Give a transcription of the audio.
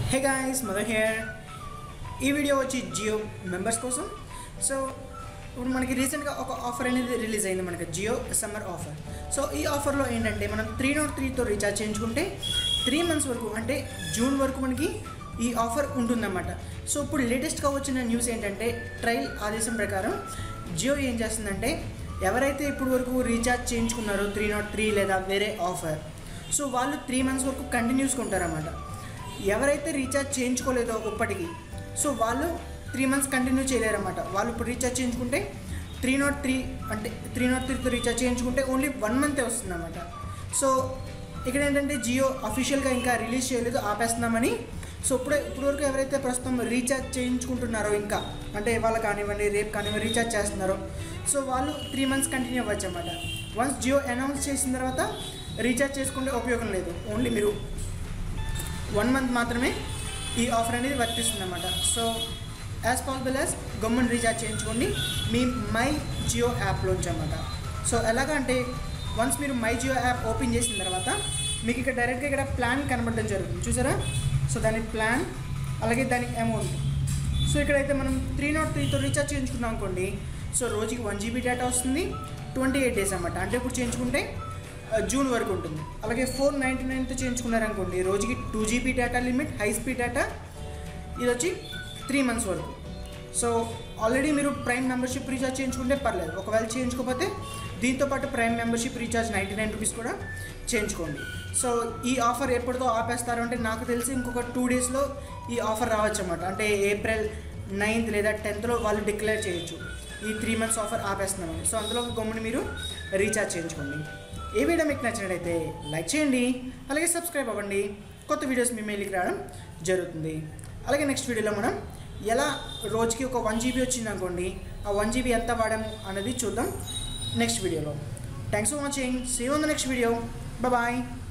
hey guys mother here ఈ video వచ్చి Jio members కోసం సో ఇప్పుడు మనకి రీసెంట్గా ఒక ఆఫర్ అనేది రిలీజ్ అయింది మనకి జియో సమ్మర్ ఆఫర్ సో ఈ ఆఫర్లో ఏంటంటే మనం త్రీ నాట్ త్రీతో రీఛార్జ్ చేయించుకుంటే త్రీ మంత్స్ వరకు అంటే జూన్ వరకు మనకి ఈ ఆఫర్ ఉంటుందన్నమాట సో ఇప్పుడు లేటెస్ట్గా వచ్చిన న్యూస్ ఏంటంటే ట్రయల్ ఆదేశం ప్రకారం జియో ఏం చేస్తుందంటే ఎవరైతే ఇప్పుడు వరకు రీఛార్జ్ చేయించుకున్నారో త్రీ నాట్ త్రీ లేదా వేరే ఆఫర్ సో వాళ్ళు త్రీ మంత్స్ వరకు కంటిన్యూస్గా ఉంటారన్నమాట ఎవరైతే రీఛార్జ్ చేయించుకోలేదో ఇప్పటికి సో వాళ్ళు త్రీ మంత్స్ కంటిన్యూ చేయలేరన్నమాట వాళ్ళు ఇప్పుడు రీఛార్జ్ చేయించుకుంటే త్రీ నాట్ త్రీ అంటే త్రీ నాట్ త్రీతో రీఛార్జ్ చేయించుకుంటే ఓన్లీ వన్ మంతే వస్తుందన్నమాట సో ఇక్కడ ఏంటంటే జియో అఫీషియల్గా ఇంకా రిలీజ్ చేయలేదు ఆపేస్తున్నామని సో ఇప్పుడే ఇప్పుడు వరకు ఎవరైతే ప్రస్తుతం రీఛార్జ్ చేయించుకుంటున్నారో ఇంకా అంటే ఇవాళ కానివ్వండి రేపు కానివ్వండి రీఛార్జ్ చేస్తున్నారో సో వాళ్ళు త్రీ మంత్స్ కంటిన్యూ అవ్వచ్చు అనమాట వన్స్ జియో అనౌన్స్ చేసిన తర్వాత రీఛార్జ్ చేసుకుంటే ఉపయోగం లేదు ఓన్లీ మీరు వన్ మంత్ మాత్రమే ఈ ఆఫర్ అనేది వర్తిస్తుంది అనమాట so as possible as government recharge చేయించుకోండి మీ మై జియో యాప్లోంచి అనమాట సో ఎలాగంటే వన్స్ మీరు మై జియో యాప్ ఓపెన్ చేసిన తర్వాత మీకు ఇక్కడ డైరెక్ట్గా ఇక్కడ ప్లాన్ కనబడడం జరుగుతుంది చూసారా సో దాని ప్లాన్ అలాగే దాని అమౌంట్ సో ఇక్కడైతే మనం త్రీ నాట్ త్రీతో రీఛార్జ్ చేయించుకున్నాం అనుకోండి సో రోజుకి వన్ జీబీ డేటా వస్తుంది ట్వంటీ ఎయిట్ డేస్ అనమాట అంటే ఇప్పుడు చేయించుకుంటే ఆ, జూన్ వరకు ఉంటుంది అలాగే ఫోర్ నైంటీ నైన్తో చేయించుకున్నారనుకోండి రోజుకి two GB data limit high speed data ఇది వచ్చి త్రీ మంత్స్ వరకు సో ఆల్రెడీ మీరు ప్రైమ్ మెంబర్షిప్ రీఛార్జ్ చేయించుకుంటే పర్లేదు ఒకవేళ చేయించుకోకపోతే దీంతో పాటు prime membership recharge ninety nine rupees కూడా చేయించుకోండి సో ఈ ఆఫర్ ఎప్పటితో ఆపేస్తారు అంటే నాకు తెలిసి ఇంకొక టూ డేస్లో ఈ ఆఫర్ రావచ్చు అన్నమాట అంటే ఏప్రిల్ నైన్త్ లేదా టెన్త్లో వాళ్ళు డిక్లేర్ చేయొచ్చు ఈ త్రీ మంత్స్ ఆఫర్ ఆపేస్తున్నామని సో అందులో గమ్ముని మీరు రీఛార్జ్ చేయించుకోండి ఏ వీడియో మీకు నచ్చినట్లయితే లైక్ చేయండి అలాగే సబ్స్క్రైబ్ అవ్వండి కొత్త వీడియోస్ మీ మెయిల్కి రావడం జరుగుతుంది అలాగే నెక్స్ట్ వీడియోలో మనం ఎలా రోజుకి ఒక వన్ జీబీ వచ్చింది అనుకోండి ఆ వన్ జీబీ ఎంత వాడాము అనేది చూద్దాం నెక్స్ట్ వీడియోలో thanks for watching see on the next video bye